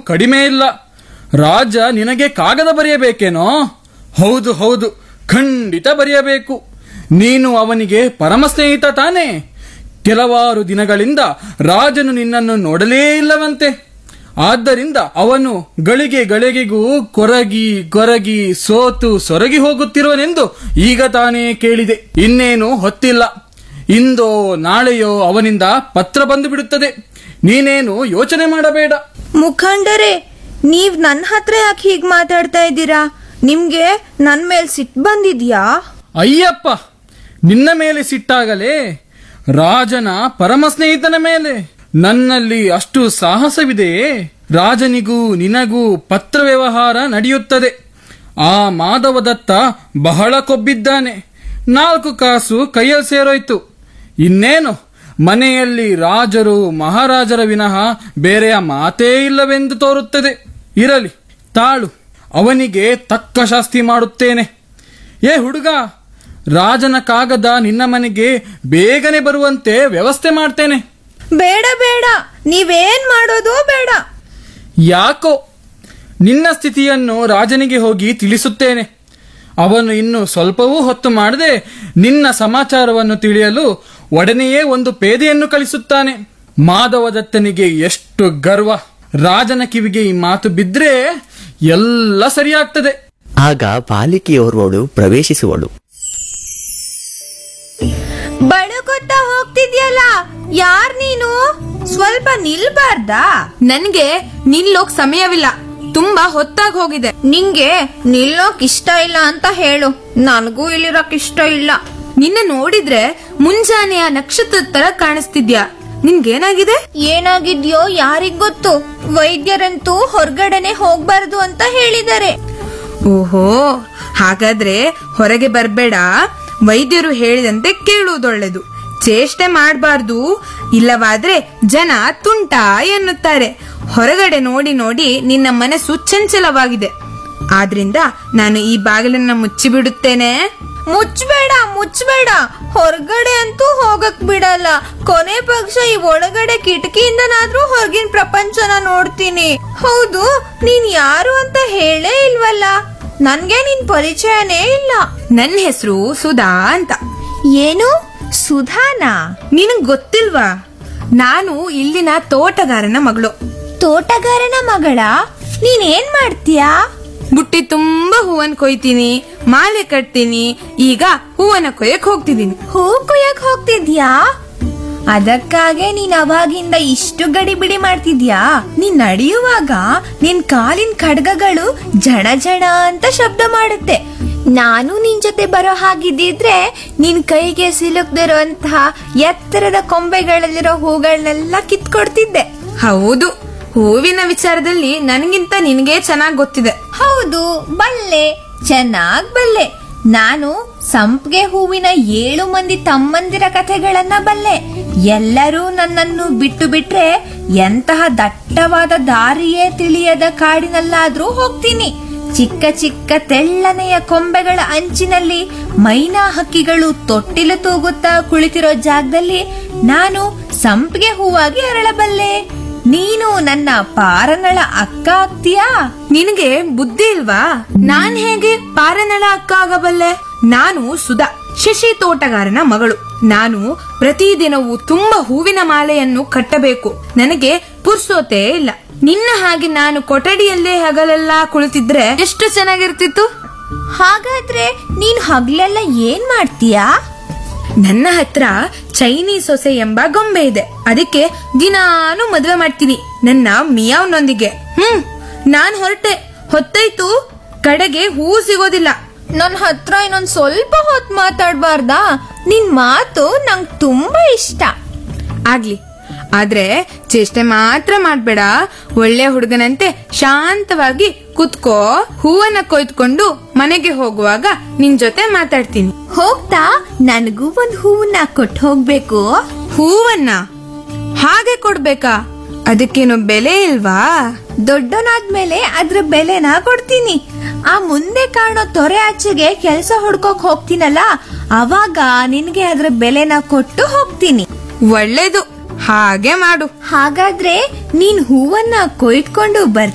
ಕಡಿಮೆ ಇಲ್ಲ ರಾಜ ನಿನಗೆ ಕಾಗದ ಬರೆಯಬೇಕೇನೋ ಹೌದು ಹೌದು ಖಂಡಿತ ಬರೆಯಬೇಕು ನೀನು ಅವನಿಗೆ ಪರಮ ಸ್ನೇಹಿತ ತಾನೇ ಕೆಲವಾರು ದಿನಗಳಿಂದ ರಾಜನು ನಿನ್ನನ್ನು ನೋಡಲೇ ಇಲ್ಲವಂತೆ ಆದ್ದರಿಂದ ಅವನು ಗಳಿಗೆ ಗಳಿಗೆಗೂ ಕೊರಗಿ ಕೊರಗಿ ಸೋತು ಸೊರಗಿ ಹೋಗುತ್ತಿರುವನೆಂದು ಈಗ ತಾನೇ ಕೇಳಿದೆ ಇನ್ನೇನು ಹೊತ್ತಿಲ್ಲ ಇಂದೋ ನಾಳೆಯೋ ಅವನಿಂದ ಪತ್ರ ಬಂದು ಬಿಡುತ್ತದೆ ನೀನೇನು ಯೋಚನೆ ಮಾಡಬೇಡ ಮುಖಂಡರೇ ನೀವ್ ನನ್ನ ಹತ್ರ ಯಾಕೆ ಹೀಗ್ ಮಾತಾಡ್ತಾ ಇದ್ದೀರಾ ನಿಮ್ಗೆ ನನ್ ಮೇಲ್ ಸಿಟ್ ಬಂದಿದ್ಯಾ ಅಯ್ಯಪ್ಪ ನಿನ್ನ ಮೇಲೆ ಸಿಟ್ಟಾಗಲೇ ರಾಜನ ಪರಮ ಸ್ನೇಹಿತನ ಮೇಲೆ ನನ್ನಲ್ಲಿ ಅಷ್ಟು ಸಾಹಸವಿದೆಯೇ ರಾಜನಿಗೂ ನಿನಗೂ ಪತ್ರ ವ್ಯವಹಾರ ನಡೆಯುತ್ತದೆ ಆ ಮಾಧವದತ್ತ ಬಹಳ ಕೊಬ್ಬಿದ್ದಾನೆ ನಾಲ್ಕು ಕಾಸು ಕೈಯಲ್ಲಿ ಸೇರೋಯ್ತು ಇನ್ನೇನು ಮನೆಯಲ್ಲಿ ರಾಜರು ಮಹಾರಾಜರ ವಿನಃ ಬೇರೆಯ ಮಾತೇ ಇಲ್ಲವೆಂದು ತೋರುತ್ತದೆ ಇರಲಿ ತಾಳು ಅವನಿಗೆ ತಕ್ಕ ಶಾಸ್ತಿ ಮಾಡುತ್ತೇನೆ ಏ ಹುಡುಗ ರಾಜನ ಕಾಗದ ನಿನ್ನ ಮನೆಗೆ ಬೇಗನೆ ಬರುವಂತೆ ವ್ಯವಸ್ಥೆ ಮಾಡ್ತೇನೆ ಬೇಡ ಬೇಡ ನೀವೇನ್ ಮಾಡೋದು ಬೇಡ ಯಾಕೋ ನಿನ್ನ ಸ್ಥಿತಿಯನ್ನು ರಾಜನಿಗೆ ಹೋಗಿ ತಿಳಿಸುತ್ತೇನೆ ಅವನು ಇನ್ನು ಸ್ವಲ್ಪವೂ ಹೊತ್ತು ಮಾಡದೆ ನಿನ್ನ ಸಮಾಚಾರವನ್ನು ತಿಳಿಯಲು ಒಡನೆಯೇ ಒಂದು ಪೇದೆಯನ್ನು ಕಳಿಸುತ್ತಾನೆ ಮಾಧವದತ್ತನಿಗೆ ಎಷ್ಟು ಗರ್ವ ರಾಜನ ಕಿವಿಗೆ ಈ ಮಾತು ಬಿದ್ರೆ ಎಲ್ಲ ಸರಿಯಾಗ್ತದೆ ಆಗ ಬಾಲಿಕೆಯೋರ್ವಳು ಪ್ರವೇಶಿಸುವಳು ಬಡಕೊತ್ತಾ ಹೋಗ್ತಿದ್ಯಲ್ಲ ಯಾರ್ ನೀನು ಸ್ವಲ್ಪ ನಿಲ್ಬಾರ್ದಾ ನನ್ಗೆ ನಿಲ್ಲೋಕ್ ಸಮಯವಿಲ್ಲ ತುಂಬಾ ಹೊತ್ತಾಗ್ ಹೋಗಿದೆ ನಿಂಗೆ ನಿಲ್ಲೋಕ್ ಇಷ್ಟ ಇಲ್ಲ ಅಂತ ಹೇಳು ನನಗೂ ಇಲ್ಲಿರಕ್ ಇಷ್ಟ ಇಲ್ಲ ನಿನ್ನ ನೋಡಿದ್ರೆ ಮುಂಜಾನೆಯ ನಕ್ಷತ್ರದ ತರ ಕಾಣಿಸ್ತಿದ್ಯಾ ನಿನ್ಗೇನಾಗಿದೆ ಏನಾಗಿದ್ಯೋ ಯಾರಿಗ್ ಗೊತ್ತು ವೈದ್ಯರಂತೂ ಹೊರಗಡೆನೆ ಹೋಗ್ಬಾರ್ದು ಅಂತ ಹೇಳಿದ್ದಾರೆ ಓಹೋ ಹಾಗಾದ್ರೆ ಹೊರಗೆ ಬರ್ಬೇಡ ವೈದ್ಯರು ಹೇಳಿದಂತೆ ಕೇಳುವುದೊಳ್ಳೆದು ಚೇಷ್ಟೆ ಮಾಡಬಾರ್ದು ಇಲ್ಲವಾದ್ರೆ ಜನ ತುಂಟ ಎನ್ನುತ್ತಾರೆ ಹೊರಗಡೆ ನೋಡಿ ನೋಡಿ ನಿನ್ನ ಮನಸ್ಸು ಚಂಚಲವಾಗಿದೆ ಆದ್ರಿಂದ ನಾನು ಈ ಬಾಗಿಲನ್ನ ಮುಚ್ಚಿಬಿಡುತ್ತೇನೆ ಮುಚ್ಬೇಡ ಮುಚ್ಬೇಡ ಹೊರಗಡೆ ಅಂತೂ ಹೋಗಕ್ ಬಿಡಲ್ಲ ಕೊನೆ ಪಕ್ಷ ಈ ಒಳಗಡೆ ಕಿಟಕಿಯಿಂದನಾದ್ರೂ ಹೊರಗಿನ ಪ್ರಪಂಚನ ನೋಡ್ತೀನಿ ಹೌದು ನೀನ್ ಯಾರು ಅಂತ ಹೇಳೇ ಇಲ್ವಲ್ಲ ನನ್ಗೆ ನಿನ್ ಪರಿಚಯನೇ ಇಲ್ಲ ನನ್ನ ಹೆಸರು ಸುಧಾ ಅಂತ ಏನು ಸುಧಾನಾ ನಿನಗ್ ಗೊತ್ತಿಲ್ವಾ ನಾನು ಇಲ್ಲಿನ ತೋಟಗಾರನ ಮಗಳು ತೋಟಗಾರನ ಮಗಳ ನೀನ್ ಏನ್ ಮಾಡ್ತೀಯಾ ಬುಟ್ಟಿ ತುಂಬಾ ಹೂವನ್ ಕೊಯ್ತೀನಿ ಮಾಲೆ ಕಟ್ತೀನಿ ಈಗ ಹೂವನ ಕೊಯ್ಯಕ್ ಹೋಗ್ತಿದ್ದೀನಿ ಹೂ ಕುಯ್ಯಕ್ ಹೋಗ್ತಿದ್ಯಾ ಅದಕ್ಕಾಗೆ ನೀನ್ ಅವಾಗಿಂದ ಇಷ್ಟು ಗಡಿಬಿಡಿ ಮಾಡ್ತಿದ್ಯಾ ನೀನ್ ನಡೆಯುವಾಗ ನಿನ್ ಕಾಲಿನ ಖಡ್ಗಗಳು ಜಣ ಜಣ ಅಂತ ಶಬ್ದ ಮಾಡುತ್ತೆ ನಾನು ನಿನ್ ಜೊತೆ ಬರೋ ಹಾಗಿದ್ದಿದ್ರೆ ನಿನ್ ಕೈಗೆ ಸಿಲುಕ್ದಿರುವಂತಹ ಎತ್ತರದ ಕೊಂಬೆಗಳಲ್ಲಿರೋ ಹೂಗಳನ್ನೆಲ್ಲ ಕಿತ್ಕೊಡ್ತಿದ್ದೆ ಹೌದು ಹೂವಿನ ವಿಚಾರದಲ್ಲಿ ನನಗಿಂತ ನಿನಗೆ ಚೆನ್ನಾಗ್ ಗೊತ್ತಿದೆ ಹೌದು ಬಲ್ಲೆ ಚೆನ್ನಾಗ್ ಬಲ್ಲೆ ನಾನು ಸಂಪಿಗೆ ಹೂವಿನ ಏಳು ಮಂದಿ ತಮ್ಮಂದಿರ ಕಥೆಗಳನ್ನ ಬಲ್ಲೆ ಎಲ್ಲರೂ ನನ್ನನ್ನು ಬಿಟ್ಟು ಬಿಟ್ರೆ ಎಂತಹ ದಟ್ಟವಾದ ದಾರಿಯೇ ತಿಳಿಯದ ಕಾಡಿನಲ್ಲಾದ್ರೂ ಹೋಗ್ತೀನಿ ಚಿಕ್ಕ ಚಿಕ್ಕ ತೆಳ್ಳನೆಯ ಕೊಂಬೆಗಳ ಅಂಚಿನಲ್ಲಿ ಮೈನಾ ಹಕ್ಕಿಗಳು ತೊಟ್ಟಿಲು ತೂಗುತ್ತಾ ಕುಳಿತಿರೋ ಜಾಗದಲ್ಲಿ ನಾನು ಸಂಪಿಗೆ ಹೂವಾಗಿ ಅರಳಬಲ್ಲೆ ನೀನು ನನ್ನ ಪಾರನಳ ಅಕ್ಕ ಆಗ್ತೀಯಾ ನಿನಗೆ ಬುದ್ಧಿ ಇಲ್ವಾ ನಾನ್ ಹೇಗೆ ಪಾರನಳ ಅಕ್ಕ ಆಗಬಲ್ಲೆ ನಾನು ಸುಧಾ ಶಶಿ ತೋಟಗಾರನ ಮಗಳು ನಾನು ಪ್ರತಿದಿನವೂ ತುಂಬಾ ಹೂವಿನ ಮಾಲೆಯನ್ನು ಕಟ್ಟಬೇಕು ನನಗೆ ಪುರ್ಸೋತೆ ಇಲ್ಲ ನಿನ್ನ ಹಾಗೆ ನಾನು ಕೊಠಡಿಯಲ್ಲೇ ಹಗಲೆಲ್ಲ ಕುಳಿತಿದ್ರೆ ಎಷ್ಟು ಚೆನ್ನಾಗಿರ್ತಿತ್ತು ಹಾಗಾದ್ರೆ ನೀನ್ ಹಗ್ಲೆಲ್ಲ ಏನ್ ಮಾಡ್ತೀಯಾ ನನ್ನ ಹತ್ರ ಚೈನೀ ಸೊಸೆ ಎಂಬ ಗೊಂಬೆ ಇದೆ ಅದಕ್ಕೆ ದಿನಾನು ಮದುವೆ ಮಾಡ್ತೀನಿ ನನ್ನ ಮಿಯಾವ್ನೊಂದಿಗೆ ಹ್ಮ್ ನಾನ್ ಹೊರಟೆ ಹೊತ್ತಾಯ್ತು ಕಡೆಗೆ ಹೂ ಸಿಗೋದಿಲ್ಲ ನನ್ ಹತ್ರ ಇನ್ನೊಂದ್ ಸ್ವಲ್ಪ ಹೊತ್ ಮಾತಾಡ್ಬಾರ್ದಾ ನಿನ್ ಮಾತು ನಂಗ್ ತುಂಬಾ ಇಷ್ಟ ಆಗ್ಲಿ ಆದ್ರೆ ಚೇಷ್ಟೆ ಮಾತ್ರ ಮಾಡ್ಬೇಡ ಒಳ್ಳೆ ಹುಡುಗನಂತೆ ಶಾಂತವಾಗಿ ಕುತ್ಕೋ ಹೂವನ್ನ ಕೊಯ್ದುಕೊಂಡು ಮನೆಗೆ ಹೋಗುವಾಗ ನಿನ್ ಜೊತೆ ಮಾತಾಡ್ತೀನಿ ಹೋಗ್ತಾ ನನಗೂ ಒಂದ್ ಹೂವನ್ನ ಕೊಟ್ಟು ಹೋಗ್ಬೇಕು ಹೂವನ್ನ ಹಾಗೆ ಕೊಡ್ಬೇಕಾ ಅದಕ್ಕೇನು ಬೆಲೆ ಇಲ್ವಾ ದೊಡ್ಡನಾದ್ಮೇಲೆ ಅದ್ರ ಬೆಲೆನ ಕೊಡ್ತೀನಿ ಆ ಮುಂದೆ ಕಾಣೋ ತೊರೆ ಆಚೆಗೆ ಕೆಲ್ಸ ಹುಡ್ಕೋಕ್ ಹೋಗ್ತೀನಲ್ಲ ಅವಾಗ ನಿನ್ಗೆ ಅದ್ರ ಬೆಲೆನ ಕೊಟ್ಟು ಹೋಗ್ತೀನಿ ಒಳ್ಳೇದು ಹಾಗೆ ಮಾಡು ಹಾಗಾದ್ರೆ ನೀನ್ ಹೂವನ್ನ ಕೊಯ್ಟ್ಕೊಂಡು ಬರ್ತೀಯ